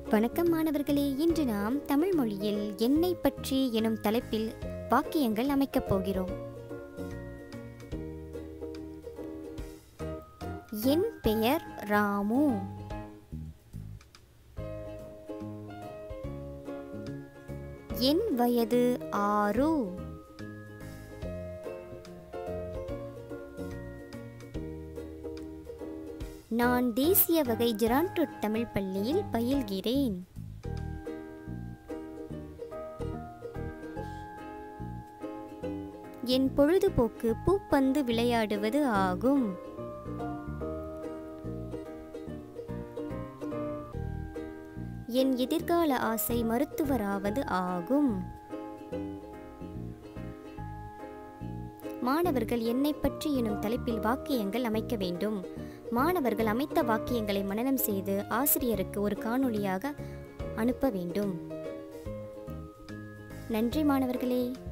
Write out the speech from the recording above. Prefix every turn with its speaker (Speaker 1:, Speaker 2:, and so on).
Speaker 1: வணக்கம் மாணவர்களே இன்று நாம் தமிழ் மொழியில் என்னை பற்றி எனும் தலைப்பில் வாக்கியங்கள் அமைக்கப் போகிறோம் என் பெயர் ராமு என் வயது ஆறு நான் தேசிய வகை ஜெரான்ட்ரூட் தமிழ் பள்ளியில் பயில்கிறேன் என் பொழுதுபோக்கு பூப்பந்து விளையாடுவது ஆகும் என் எதிர்கால ஆசை மருத்துவராவது ஆகும் மாணவர்கள் என்னை பற்றி எனும் தலைப்பில் வாக்கியங்கள் அமைக்க வேண்டும் மாணவர்கள் அமைத்த வாக்கியங்களை மனனம் செய்து ஆசிரியருக்கு ஒரு காணொளியாக அனுப்ப வேண்டும் நன்றி மாணவர்களே